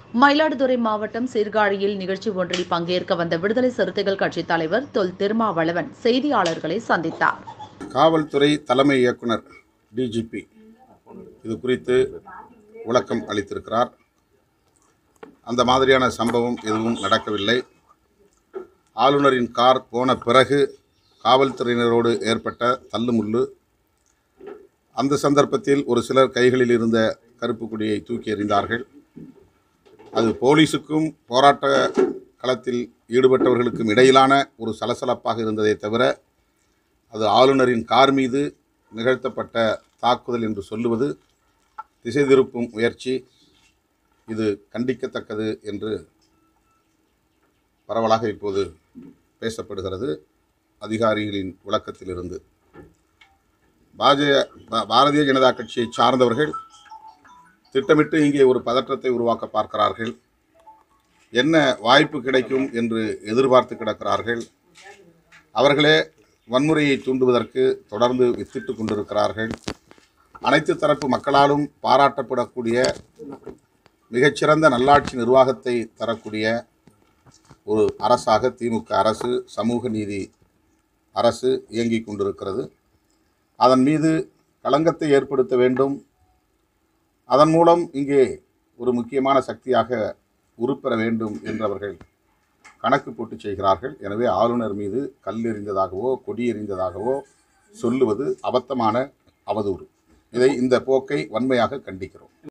மயிலாடுதுறை மாவட்டம் சீர்காழியில் நிகழ்ச்சி ஒன்றில் பங்கேற்க வந்த விடுதலை சிறுத்தைகள் கட்சித் தலைவர் தொல் திருமாவளவன் செய்தியாளர்களை சந்தித்தார் காவல்துறை தலைமை இயக்குனர் டிஜிபி இது குறித்து விளக்கம் அளித்திருக்கிறார் அந்த மாதிரியான சம்பவம் எதுவும் நடக்கவில்லை ஆளுநரின் கார் போன பிறகு காவல்துறையினரோடு ஏற்பட்ட தள்ளுமுள்ளு அந்த சந்தர்ப்பத்தில் ஒரு சிலர் கைகளில் இருந்த கருப்பு கொடியை தூக்கி எறிந்தார்கள் அது போலீஸுக்கும் போராட்ட களத்தில் ஈடுபட்டவர்களுக்கும் இடையிலான ஒரு சலசலப்பாக இருந்ததை தவிர அது ஆளுநரின் கார் மீது நிகழ்த்தப்பட்ட தாக்குதல் என்று சொல்லுவது திசை திருப்பும் முயற்சி இது கண்டிக்கத்தக்கது என்று பரவலாக இப்போது பேசப்படுகிறது அதிகாரிகளின் விளக்கத்திலிருந்து பாஜக பா- பாரதிய ஜனதா கட்சியை சார்ந்தவர்கள் திட்டமிட்டு இங்கே ஒரு பதற்றத்தை உருவாக்க பார்க்கிறார்கள் என்ன வாய்ப்பு கிடைக்கும் என்று எதிர்பார்த்து கிடக்கிறார்கள் அவர்களே வன்முறையை தூண்டுவதற்கு தொடர்ந்து வித்திட்டு கொண்டிருக்கிறார்கள் அனைத்து தரப்பு மக்களாலும் பாராட்டப்படக்கூடிய மிகச்சிறந்த நல்லாட்சி நிர்வாகத்தை தரக்கூடிய ஒரு அரசாக திமுக அரசு சமூக நீதி அரசு இயங்கிக் கொண்டிருக்கிறது அதன் மீது களங்கத்தை ஏற்படுத்த வேண்டும் அதன் மூலம் இங்கே ஒரு முக்கியமான சக்தியாக உருப்பெற வேண்டும் என்றவர்கள் கணக்கு போட்டு செய்கிறார்கள் எனவே ஆளுநர் மீது கல் எறிந்ததாகவோ கொடி எறிந்ததாகவோ சொல்லுவது அபத்தமான அவதூறு இதை இந்த போக்கை வன்மையாக கண்டிக்கிறோம்